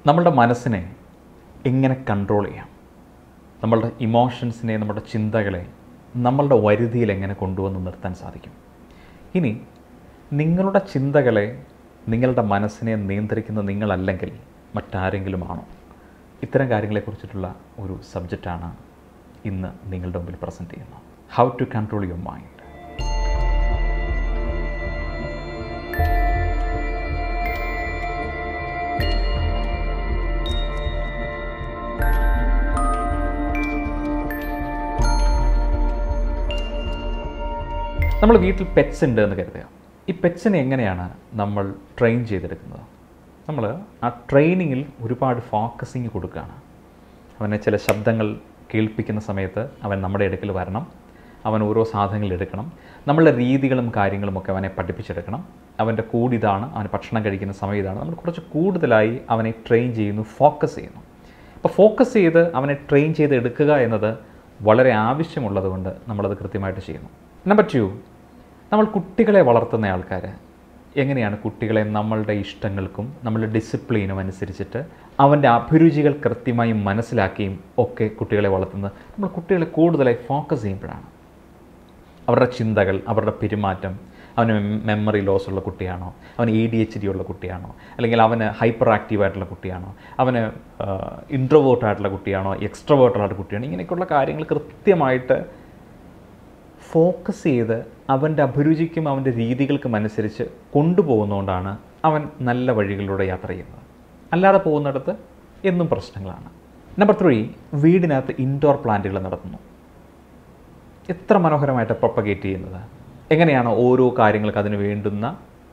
നമ്മളുടെ മനസ്സിനെ എങ്ങനെ കൺട്രോൾ ചെയ്യാം നമ്മളുടെ ഇമോഷൻസിനെ നമ്മുടെ ചിന്തകളെ നമ്മളുടെ വരുതിയിൽ എങ്ങനെ കൊണ്ടുവന്ന് നിർത്താൻ സാധിക്കും ഇനി നിങ്ങളുടെ ചിന്തകളെ നിങ്ങളുടെ മനസ്സിനെ നിയന്ത്രിക്കുന്ന നിങ്ങളല്ലെങ്കിൽ മറ്റാരെങ്കിലും ആണോ ഇത്തരം കാര്യങ്ങളെക്കുറിച്ചിട്ടുള്ള ഒരു സബ്ജക്റ്റാണ് ഇന്ന് നിങ്ങളുടെ മുമ്പിൽ പ്രസൻറ്റ് ചെയ്യുന്നത് how to control your mind നമ്മൾ വീട്ടിൽ പെറ്റ്സ് ഉണ്ട് എന്ന് കരുതുക ഈ പെറ്റ്സിനെ എങ്ങനെയാണ് നമ്മൾ ട്രെയിൻ ചെയ്തെടുക്കുന്നത് നമ്മൾ ആ ട്രെയിനിങ്ങിൽ ഒരുപാട് ഫോക്കസിങ് കൊടുക്കുകയാണ് അവനെ ചില ശബ്ദങ്ങൾ കേൾപ്പിക്കുന്ന സമയത്ത് അവൻ നമ്മുടെ അടുക്കൽ വരണം അവൻ ഓരോ സാധനങ്ങൾ എടുക്കണം നമ്മളുടെ രീതികളും കാര്യങ്ങളും ഒക്കെ അവനെ പഠിപ്പിച്ചെടുക്കണം അവൻ്റെ കൂടിതാണ് അവൻ ഭക്ഷണം കഴിക്കുന്ന സമയം ഇതാണ് നമ്മൾ കുറച്ച് കൂടുതലായി അവനെ ട്രെയിൻ ചെയ്യുന്നു ഫോക്കസ് ചെയ്യുന്നു അപ്പോൾ ഫോക്കസ് ചെയ്ത് അവനെ ട്രെയിൻ ചെയ്ത് എടുക്കുക എന്നത് വളരെ ആവശ്യമുള്ളതുകൊണ്ട് നമ്മളത് കൃത്യമായിട്ട് ചെയ്യുന്നു നമ്പർ ടു നമ്മൾ കുട്ടികളെ വളർത്തുന്ന ആൾക്കാർ എങ്ങനെയാണ് കുട്ടികളെ നമ്മളുടെ ഇഷ്ടങ്ങൾക്കും നമ്മളുടെ ഡിസിപ്ലിനും അനുസരിച്ചിട്ട് അവൻ്റെ അഭിരുചികൾ കൃത്യമായി മനസ്സിലാക്കിയും ഒക്കെ കുട്ടികളെ വളർത്തുന്നത് നമ്മൾ കുട്ടികളെ കൂടുതലായി ഫോക്കസ് ചെയ്യുമ്പോഴാണ് അവരുടെ ചിന്തകൾ അവരുടെ പെരുമാറ്റം അവന് മെമ്മറി ലോസ് ഉള്ള കുട്ടിയാണോ അവന് എ ഡി എച്ച് ഡി ഉള്ള കുട്ടിയാണോ അല്ലെങ്കിൽ അവന് ഹൈപ്പർ ആക്റ്റീവ് ആയിട്ടുള്ള കുട്ടിയാണോ അവന് ഇൻട്രോവേർട്ട് ആയിട്ടുള്ള കുട്ടിയാണോ എക്സ്ട്രോവേർട്ട് ആയിട്ടുള്ള കുട്ടിയാണോ ഇങ്ങനെയൊക്കെയുള്ള കാര്യങ്ങൾ കൃത്യമായിട്ട് ഫോക്കസ് ചെയ്ത് അവൻ്റെ അഭിരുചിക്കും അവൻ്റെ രീതികൾക്കും അനുസരിച്ച് കൊണ്ടുപോകുന്നതുകൊണ്ടാണ് അവൻ നല്ല വഴികളിലൂടെ യാത്ര ചെയ്യുന്നത് അല്ലാതെ പോകുന്നിടത്ത് എന്നും പ്രശ്നങ്ങളാണ് നമ്പർ ത്രീ വീടിനകത്ത് ഇൻഡോർ പ്ലാന്റുകൾ നടത്തുന്നു എത്ര മനോഹരമായിട്ട് പ്രൊപ്പഗേറ്റ് ചെയ്യുന്നത് എങ്ങനെയാണ് ഓരോ കാര്യങ്ങൾക്ക് അതിന് വേണ്ടുന്ന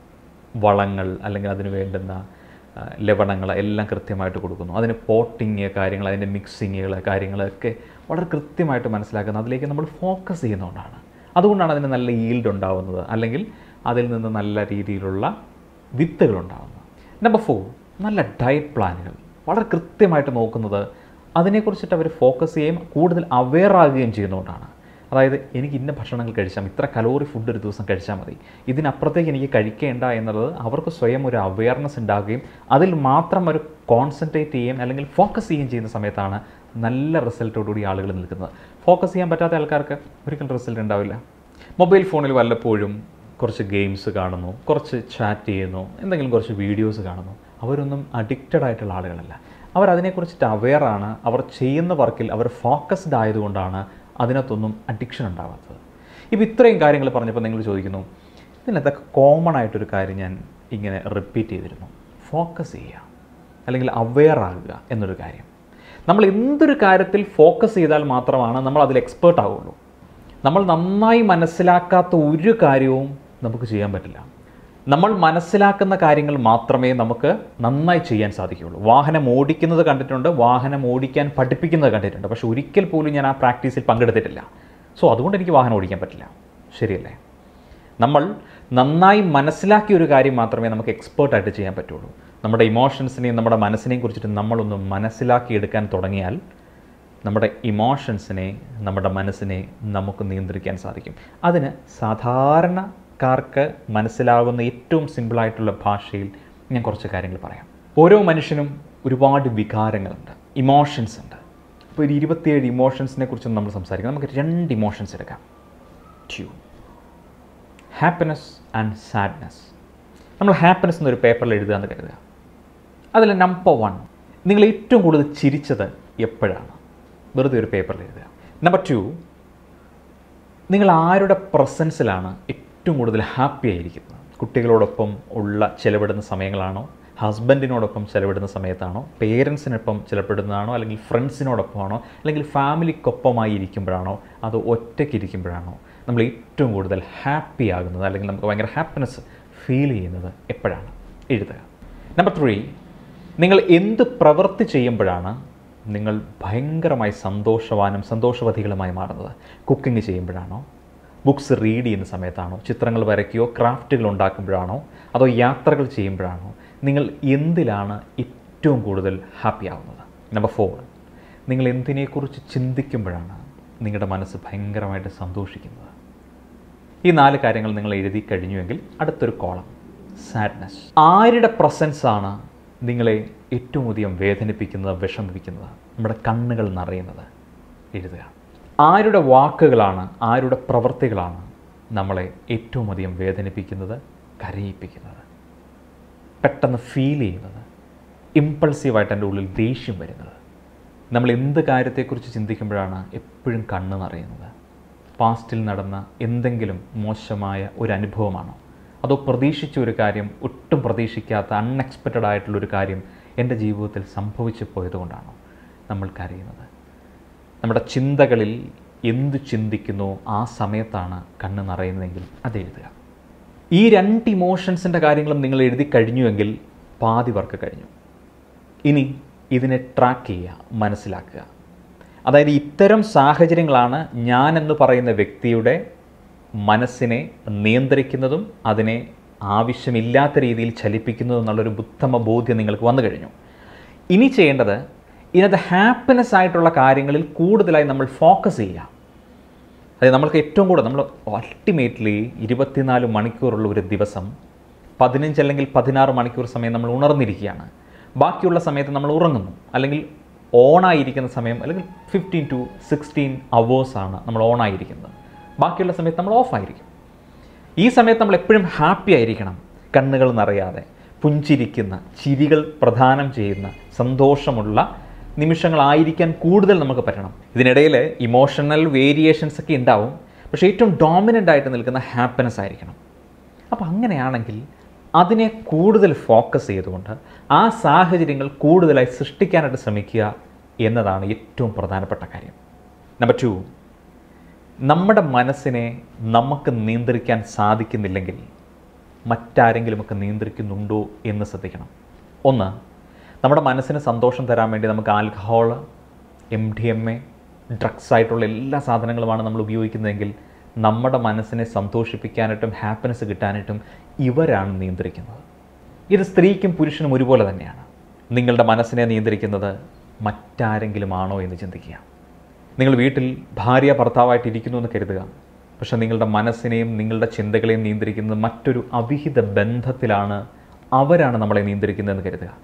വളങ്ങൾ അല്ലെങ്കിൽ അതിന് വേണ്ടുന്ന ആ, ലവണങ്ങൾ എല്ലാം കൃത്യമായിട്ട് കൊടുക്കുന്നു അതിന് പോട്ടിങ് കാര്യങ്ങൾ അതിൻ്റെ മിക്സിങ്ങുകൾ കാര്യങ്ങളൊക്കെ വളരെ കൃത്യമായിട്ട് മനസ്സിലാക്കുന്നത് അതിലേക്ക് നമ്മൾ ഫോക്കസ് ചെയ്യുന്നതുകൊണ്ടാണ് അതുകൊണ്ടാണ് അതിന് നല്ല ഈൽഡ് ഉണ്ടാവുന്നത് അല്ലെങ്കിൽ അതിൽ നിന്ന് നല്ല രീതിയിലുള്ള വിത്തുകൾ ഉണ്ടാവുന്നത് നമ്പർ ഫോർ നല്ല ഡയറ്റ് പ്ലാനുകൾ വളരെ കൃത്യമായിട്ട് നോക്കുന്നത് അതിനെക്കുറിച്ചിട്ട് അവർ ഫോക്കസ് ചെയ്യുകയും കൂടുതൽ അവെയർ ആകുകയും ചെയ്യുന്നതുകൊണ്ടാണ് അതായത് എനിക്ക് ഇന്ന ഭക്ഷണങ്ങൾ കഴിച്ചാൽ ഇത്ര കലോറി ഫുഡ് ഒരു ദിവസം കഴിച്ചാൽ മതി ഇതിനപ്പുറത്തേക്ക് എനിക്ക് കഴിക്കേണ്ട എന്നുള്ളത് അവർക്ക് സ്വയം ഒരു അവെയർനെസ് ഉണ്ടാകുകയും അതിൽ മാത്രം ഒരു കോൺസെൻട്രേറ്റ് ചെയ്യുകയും അല്ലെങ്കിൽ ഫോക്കസ് ചെയ്യുകയും ചെയ്യുന്ന സമയത്താണ് നല്ല റിസൾട്ടോടുകൂടി ആളുകൾ നിൽക്കുന്നത് ഫോക്കസ് ചെയ്യാൻ പറ്റാത്ത ആൾക്കാർക്ക് ഒരിക്കലും റിസൾട്ട് ഉണ്ടാവില്ല മൊബൈൽ ഫോണിൽ വല്ലപ്പോഴും കുറച്ച് ഗെയിംസ് കാണുന്നു കുറച്ച് ചാറ്റ് ചെയ്യുന്നു എന്തെങ്കിലും കുറച്ച് വീഡിയോസ് കാണുന്നു അവരൊന്നും അഡിക്റ്റഡ് ആയിട്ടുള്ള ആളുകളല്ല അവർ അതിനെക്കുറിച്ചിട്ട് അവെയറാണ് അവർ ചെയ്യുന്ന വർക്കിൽ അവർ ഫോക്കസ്ഡ് ആയതുകൊണ്ടാണ് അതിനകത്തൊന്നും അഡിക്ഷൻ ഉണ്ടാവാത്തത് ഇപ്പോൾ ഇത്രയും കാര്യങ്ങൾ പറഞ്ഞപ്പോൾ നിങ്ങൾ ചോദിക്കുന്നു ഇതിനകത്തൊക്കെ കോമൺ ആയിട്ടൊരു കാര്യം ഞാൻ ഇങ്ങനെ റിപ്പീറ്റ് ചെയ്തിരുന്നു ഫോക്കസ് ചെയ്യുക അല്ലെങ്കിൽ അവെയർ ആകുക എന്നൊരു കാര്യം നമ്മൾ എന്തൊരു കാര്യത്തിൽ ഫോക്കസ് ചെയ്താൽ മാത്രമാണ് നമ്മൾ അതിൽ എക്സ്പേർട്ട് ആവുള്ളൂ നമ്മൾ നന്നായി മനസ്സിലാക്കാത്ത ഒരു കാര്യവും നമുക്ക് ചെയ്യാൻ പറ്റില്ല നമ്മൾ മനസ്സിലാക്കുന്ന കാര്യങ്ങൾ മാത്രമേ നമുക്ക് നന്നായി ചെയ്യാൻ സാധിക്കുകയുള്ളൂ വാഹനം ഓടിക്കുന്നത് കണ്ടിട്ടുണ്ട് വാഹനം ഓടിക്കാൻ പഠിപ്പിക്കുന്നത് കണ്ടിട്ടുണ്ട് പക്ഷെ ഒരിക്കൽ പോലും ഞാൻ ആ പ്രാക്ടീസിൽ പങ്കെടുത്തിട്ടില്ല സോ അതുകൊണ്ട് എനിക്ക് വാഹനം ഓടിക്കാൻ പറ്റില്ല ശരിയല്ലേ നമ്മൾ നന്നായി മനസ്സിലാക്കിയ ഒരു കാര്യം മാത്രമേ നമുക്ക് എക്സ്പേർട്ടായിട്ട് ചെയ്യാൻ പറ്റുള്ളൂ നമ്മുടെ ഇമോഷൻസിനെയും നമ്മുടെ മനസ്സിനെയും കുറിച്ചിട്ട് നമ്മളൊന്ന് മനസ്സിലാക്കിയെടുക്കാൻ തുടങ്ങിയാൽ നമ്മുടെ ഇമോഷൻസിനെ നമ്മുടെ മനസ്സിനെ നമുക്ക് നിയന്ത്രിക്കാൻ സാധിക്കും അതിന് സാധാരണക്കാർക്ക് മനസ്സിലാകുന്ന ഏറ്റവും സിമ്പിളായിട്ടുള്ള ഭാഷയിൽ ഞാൻ കുറച്ച് കാര്യങ്ങൾ പറയാം ഓരോ മനുഷ്യനും ഒരുപാട് വികാരങ്ങളുണ്ട് ഇമോഷൻസ് ഉണ്ട് അപ്പോൾ ഒരു ഇരുപത്തിയേഴ് ഇമോഷൻസിനെ കുറിച്ച് നമ്മൾ സംസാരിക്കാം നമുക്ക് രണ്ട് ഇമോഷൻസ് എടുക്കാം ട്യൂ ഹാപ്പിനെസ് ആൻഡ് സാഡ്നെസ് നമ്മൾ ഹാപ്പിനെസ് എന്നൊരു പേപ്പറിൽ എഴുതുക എന്ന് കരുതുക അതിൽ നമ്പർ വൺ നിങ്ങൾ ഏറ്റവും കൂടുതൽ ചിരിച്ചത് എപ്പോഴാണ് വെറുതെ ഒരു പേപ്പറിൽ എഴുതുക നമ്പർ ടു നിങ്ങൾ ആരുടെ പ്രസൻസിലാണ് ഏറ്റവും കൂടുതൽ ഹാപ്പി ആയിരിക്കുന്നത് കുട്ടികളോടൊപ്പം ഉള്ള ചിലവിടുന്ന സമയങ്ങളാണോ ഹസ്ബൻഡിനോടൊപ്പം ചിലവിടുന്ന സമയത്താണോ പേരൻസിനൊപ്പം ചിലപ്പെടുന്നതാണോ അല്ലെങ്കിൽ ഫ്രണ്ട്സിനോടൊപ്പമാണോ അല്ലെങ്കിൽ ഫാമിലിക്കൊപ്പമായി ഇരിക്കുമ്പോഴാണോ അതോ ഒറ്റയ്ക്ക് ഇരിക്കുമ്പോഴാണോ നമ്മൾ ഏറ്റവും കൂടുതൽ ഹാപ്പി ആകുന്നത് അല്ലെങ്കിൽ നമുക്ക് ഭയങ്കര ഹാപ്പിനെസ് ഫീൽ ചെയ്യുന്നത് എപ്പോഴാണ് എഴുതുക നമ്പർ ത്രീ നിങ്ങൾ എന്ത് പ്രവൃത്തി ചെയ്യുമ്പോഴാണ് നിങ്ങൾ ഭയങ്കരമായി സന്തോഷവാനും സന്തോഷവതികളുമായി മാറുന്നത് കുക്കിംഗ് ചെയ്യുമ്പോഴാണോ ബുക്സ് റീഡ് ചെയ്യുന്ന സമയത്താണോ ചിത്രങ്ങൾ വരയ്ക്കുകയോ ക്രാഫ്റ്റുകൾ ഉണ്ടാക്കുമ്പോഴാണോ അതോ യാത്രകൾ ചെയ്യുമ്പോഴാണോ നിങ്ങൾ എന്തിലാണ് ഏറ്റവും കൂടുതൽ ഹാപ്പി ആവുന്നത് നമ്പർ ഫോർ നിങ്ങൾ എന്തിനെക്കുറിച്ച് ചിന്തിക്കുമ്പോഴാണ് നിങ്ങളുടെ മനസ്സ് ഭയങ്കരമായിട്ട് സന്തോഷിക്കുന്നത് ഈ നാല് കാര്യങ്ങൾ നിങ്ങൾ എഴുതി കഴിഞ്ഞുവെങ്കിൽ അടുത്തൊരു കോളം സാഡ്നെസ് ആരുടെ പ്രസൻസ് ആണ് നിങ്ങളെ ഏറ്റവും അധികം വേദനിപ്പിക്കുന്നത് വിഷമിപ്പിക്കുന്നത് നമ്മുടെ കണ്ണുകൾ നിറയുന്നത് എഴുതുക ആരുടെ വാക്കുകളാണ് ആരുടെ പ്രവൃത്തികളാണ് നമ്മളെ ഏറ്റവും അധികം വേദനിപ്പിക്കുന്നത് കരയിപ്പിക്കുന്നത് പെട്ടെന്ന് ഫീൽ ചെയ്യുന്നത് ഇമ്പൾസീവായിട്ട് എൻ്റെ ഉള്ളിൽ ദേഷ്യം വരുന്നത് നമ്മൾ എന്ത് കാര്യത്തെക്കുറിച്ച് ചിന്തിക്കുമ്പോഴാണ് എപ്പോഴും കണ്ണ് നിറയുന്നത് പാസ്റ്റിൽ നടന്ന എന്തെങ്കിലും മോശമായ ഒരു അനുഭവമാണോ അതോ പ്രതീക്ഷിച്ച ഒരു കാര്യം ഒട്ടും പ്രതീക്ഷിക്കാത്ത അൺഎക്സ്പെക്റ്റഡ് ആയിട്ടുള്ളൊരു കാര്യം എൻ്റെ ജീവിതത്തിൽ സംഭവിച്ചു പോയതുകൊണ്ടാണോ നമ്മൾ കരയുന്നത് നമ്മുടെ ചിന്തകളിൽ എന്തു ചിന്തിക്കുന്നോ ആ സമയത്താണ് കണ്ണ് നിറയുന്നതെങ്കിൽ അത് എഴുതുക ഈ രണ്ട് ഇമോഷൻസിൻ്റെ കാര്യങ്ങളും നിങ്ങൾ എഴുതി കഴിഞ്ഞുവെങ്കിൽ പാതി വർക്ക് കഴിഞ്ഞു ഇനി ഇതിനെ ട്രാക്ക് ചെയ്യുക മനസ്സിലാക്കുക അതായത് ഇത്തരം സാഹചര്യങ്ങളാണ് ഞാൻ എന്ന് പറയുന്ന വ്യക്തിയുടെ മനസ്സിനെ നിയന്ത്രിക്കുന്നതും അതിനെ ആവശ്യമില്ലാത്ത രീതിയിൽ ചലിപ്പിക്കുന്നതും എന്നുള്ളൊരു ഉത്തമ ബോധ്യം നിങ്ങൾക്ക് വന്നു കഴിഞ്ഞു ഇനി ചെയ്യേണ്ടത് ഇതിനകത്ത് ഹാപ്പിനെസ് ആയിട്ടുള്ള കാര്യങ്ങളിൽ കൂടുതലായി നമ്മൾ ഫോക്കസ് ചെയ്യുക അതായത് നമ്മൾക്ക് ഏറ്റവും കൂടുതൽ നമ്മൾ അൾട്ടിമേറ്റ്ലി ഇരുപത്തിനാല് മണിക്കൂറുള്ള ഒരു ദിവസം പതിനഞ്ച് അല്ലെങ്കിൽ പതിനാറ് മണിക്കൂർ സമയം നമ്മൾ ഉണർന്നിരിക്കുകയാണ് ബാക്കിയുള്ള സമയത്ത് നമ്മൾ ഉറങ്ങുന്നു അല്ലെങ്കിൽ ഓണായിരിക്കുന്ന സമയം അല്ലെങ്കിൽ ഫിഫ്റ്റീൻ ടു സിക്സ്റ്റീൻ അവേഴ്സാണ് നമ്മൾ ഓണായിരിക്കുന്നത് ബാക്കിയുള്ള സമയത്ത് നമ്മൾ ഓഫായിരിക്കും ഈ സമയത്ത് നമ്മൾ എപ്പോഴും ഹാപ്പി ആയിരിക്കണം കണ്ണുകൾ നിറയാതെ പുഞ്ചിരിക്കുന്ന ചിരികൾ പ്രദാനം ചെയ്യുന്ന സന്തോഷമുള്ള നിമിഷങ്ങളായിരിക്കാൻ കൂടുതൽ നമുക്ക് പറ്റണം ഇതിനിടയിൽ ഇമോഷണൽ വേരിയേഷൻസ് ഒക്കെ ഉണ്ടാവും പക്ഷേ ഏറ്റവും ഡോമിനൻ്റ് ആയിട്ട് നിൽക്കുന്ന ഹാപ്പിനെസ് ആയിരിക്കണം അപ്പോൾ അങ്ങനെയാണെങ്കിൽ അതിനെ കൂടുതൽ ഫോക്കസ് ചെയ്തുകൊണ്ട് ആ സാഹചര്യങ്ങൾ കൂടുതലായി സൃഷ്ടിക്കാനായിട്ട് ശ്രമിക്കുക എന്നതാണ് ഏറ്റവും പ്രധാനപ്പെട്ട കാര്യം നമ്പർ ടു നമ്മുടെ മനസ്സിനെ നമുക്ക് നിയന്ത്രിക്കാൻ സാധിക്കുന്നില്ലെങ്കിൽ മറ്റാരെങ്കിലുമൊക്കെ നിയന്ത്രിക്കുന്നുണ്ടോ എന്ന് ശ്രദ്ധിക്കണം ഒന്ന് നമ്മുടെ മനസ്സിന് സന്തോഷം തരാൻ വേണ്ടി നമുക്ക് alcohol M D M A drugs ആയിട്ടുള്ള എല്ലാ സാധനങ്ങളുമാണ് നമ്മൾ ഉപയോഗിക്കുന്നതെങ്കിൽ നമ്മുടെ മനസ്സിനെ സന്തോഷിപ്പിക്കാനായിട്ടും ഹാപ്പിനെസ് കിട്ടാനായിട്ടും ഇവരാണ് നിയന്ത്രിക്കുന്നത് ഇത് സ്ത്രീക്കും പുരുഷനും ഒരുപോലെ തന്നെയാണ് നിങ്ങളുടെ മനസ്സിനെ നിയന്ത്രിക്കുന്നത് മറ്റാരെങ്കിലും ആണോ എന്ന് ചിന്തിക്കുക നിങ്ങൾ വീട്ടിൽ ഭാര്യ ഭർത്താവായിട്ട് ഇരിക്കുന്നു എന്ന് കരുതുക പക്ഷെ നിങ്ങളുടെ മനസ്സിനെയും നിങ്ങളുടെ ചിന്തകളെയും നിയന്ത്രിക്കുന്നത് മറ്റൊരു അവിഹിത ബന്ധത്തിലാണ് അവരാണ് നമ്മളെ നിയന്ത്രിക്കുന്നതെന്ന് കരുതുക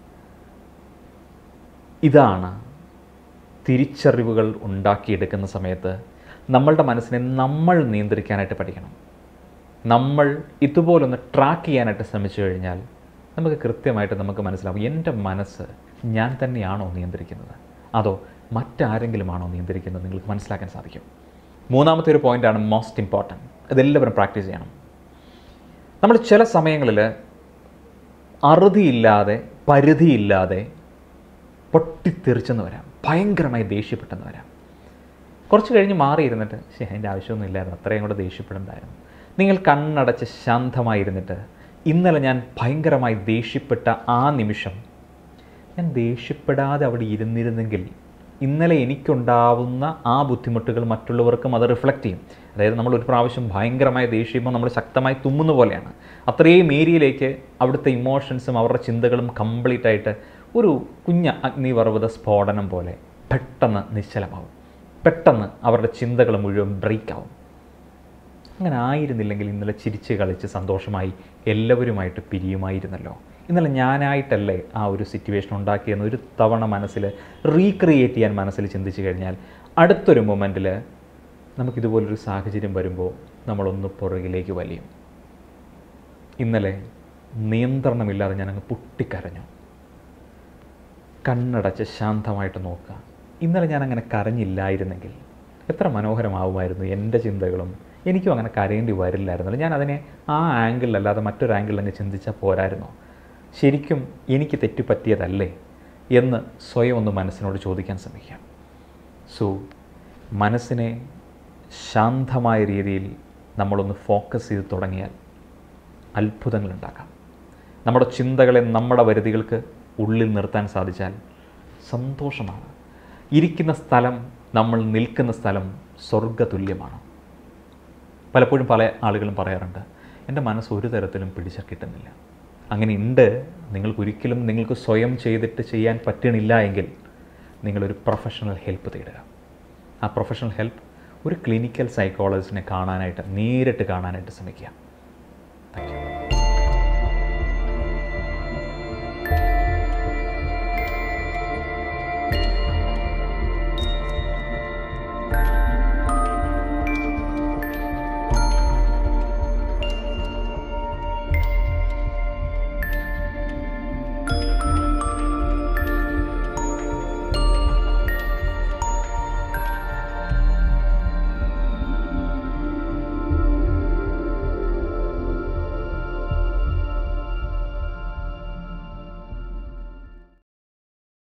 ഇതാണ് തിരിച്ചറിവുകൾ ഉണ്ടാക്കിയെടുക്കുന്ന സമയത്ത് നമ്മളുടെ മനസ്സിനെ നമ്മൾ നിയന്ത്രിക്കാനായിട്ട് പഠിക്കണം നമ്മൾ ഇതുപോലൊന്ന് ട്രാക്ക് ചെയ്യാനായിട്ട് ശ്രമിച്ചു കഴിഞ്ഞാൽ നമുക്ക് കൃത്യമായിട്ട് നമുക്ക് മനസ്സിലാവും എൻ്റെ മനസ്സ് ഞാൻ തന്നെയാണോ നിയന്ത്രിക്കുന്നത് അതോ മറ്റാരെങ്കിലുമാണോ നിയന്ത്രിക്കുന്നത് നിങ്ങൾക്ക് മനസ്സിലാക്കാൻ സാധിക്കും മൂന്നാമത്തെ ഒരു പോയിൻ്റാണ് മോസ്റ്റ് ഇമ്പോർട്ടൻറ്റ് ഇതെല്ലാവരും പ്രാക്ടീസ് ചെയ്യണം നമ്മൾ ചില സമയങ്ങളിൽ അറുതിയില്ലാതെ പരിധിയില്ലാതെ പൊട്ടിത്തെറിച്ചെന്ന് വരാം ഭയങ്കരമായി ദേഷ്യപ്പെട്ടെന്ന് വരാം കുറച്ച് കഴിഞ്ഞ് മാറിയിരുന്നിട്ട് ശരി അതിൻ്റെ ആവശ്യമൊന്നുമില്ലായിരുന്നു അത്രയും കൂടെ ദേഷ്യപ്പെടണ്ടായിരുന്നു നിങ്ങൾ കണ്ണടച്ച് ശാന്തമായിരുന്നിട്ട് ഇന്നലെ ഞാൻ ഭയങ്കരമായി ദേഷ്യപ്പെട്ട ആ നിമിഷം ഞാൻ ദേഷ്യപ്പെടാതെ അവിടെ ഇരുന്നിരുന്നെങ്കിൽ ഇന്നലെ എനിക്കുണ്ടാവുന്ന ആ ബുദ്ധിമുട്ടുകൾ മറ്റുള്ളവർക്കും അത് റിഫ്ലക്റ്റ് ചെയ്യും അതായത് നമ്മൾ ഒരു പ്രാവശ്യം ഭയങ്കരമായ ദേഷ്യമ്പോൾ നമ്മൾ ശക്തമായി തുമ്മുന്ന പോലെയാണ് അത്രയും ഏരിയയിലേക്ക് അവിടുത്തെ ഇമോഷൻസും അവരുടെ ചിന്തകളും കംപ്ലീറ്റ് ആയിട്ട് ഒരു കുഞ്ഞ അഗ്നിപർവ്വത സ്ഫോടനം പോലെ പെട്ടെന്ന് നിശ്ചലമാവും പെട്ടെന്ന് അവരുടെ ചിന്തകൾ മുഴുവൻ ബ്രേക്ക് ആവും അങ്ങനെ ആയിരുന്നില്ലെങ്കിൽ ഇന്നലെ ചിരിച്ച് കളിച്ച് സന്തോഷമായി എല്ലാവരുമായിട്ട് പിരിയുമായിരുന്നല്ലോ ഇന്നലെ ഞാനായിട്ടല്ലേ ആ ഒരു സിറ്റുവേഷൻ ഉണ്ടാക്കിയെന്ന് ഒരു തവണ മനസ്സിൽ റീക്രിയേറ്റ് ചെയ്യാൻ മനസ്സിൽ ചിന്തിച്ചു കഴിഞ്ഞാൽ അടുത്തൊരു മൊമെൻറ്റിൽ നമുക്കിതുപോലൊരു സാഹചര്യം വരുമ്പോൾ നമ്മളൊന്ന് പുറകിലേക്ക് വലിയും ഇന്നലെ നിയന്ത്രണമില്ലാതെ ഞാനങ്ങ് പൊട്ടിക്കരഞ്ഞു കണ്ണടച്ച് ശാന്തമായിട്ട് നോക്കുക ഇന്നലെ ഞാൻ അങ്ങനെ കരഞ്ഞില്ലായിരുന്നെങ്കിൽ എത്ര മനോഹരമാവുമായിരുന്നു എൻ്റെ ചിന്തകളും എനിക്കും അങ്ങനെ കരയേണ്ടി വരില്ലായിരുന്നല്ലോ ഞാൻ അതിനെ ആ ആംഗിളിലല്ലാതെ മറ്റൊരു ആംഗിളിൽ അങ്ങ് ചിന്തിച്ചാൽ പോരായിരുന്നോ ശരിക്കും എനിക്ക് തെറ്റുപറ്റിയതല്ലേ എന്ന് സ്വയം ഒന്ന് മനസ്സിനോട് ചോദിക്കാൻ ശ്രമിക്കാം സോ മനസ്സിനെ ശാന്തമായ രീതിയിൽ നമ്മളൊന്ന് ഫോക്കസ് ചെയ്ത് തുടങ്ങിയാൽ അത്ഭുതങ്ങൾ ഉണ്ടാക്കാം നമ്മുടെ ചിന്തകളെ നമ്മുടെ വരുതികൾക്ക് ഉള്ളിൽ നിർത്താൻ സാധിച്ചാൽ സന്തോഷമാണ് ഇരിക്കുന്ന സ്ഥലം നമ്മൾ നിൽക്കുന്ന സ്ഥലം സ്വർഗതുല്യമാണ് പലപ്പോഴും പല ആളുകളും പറയാറുണ്ട് എൻ്റെ മനസ്സ് ഒരു തരത്തിലും പിടിച്ച കിട്ടുന്നില്ല അങ്ങനെ ഉണ്ട് നിങ്ങൾക്ക് ഒരിക്കലും നിങ്ങൾക്ക് സ്വയം ചെയ്തിട്ട് ചെയ്യാൻ പറ്റണില്ല എങ്കിൽ നിങ്ങളൊരു പ്രൊഫഷണൽ ഹെൽപ്പ് തേടുക ആ പ്രൊഫഷണൽ ഹെൽപ്പ് ഒരു ക്ലിനിക്കൽ സൈക്കോളജിസ്റ്റിനെ കാണാനായിട്ട് നേരിട്ട് കാണാനായിട്ട് ശ്രമിക്കുക താങ്ക് യു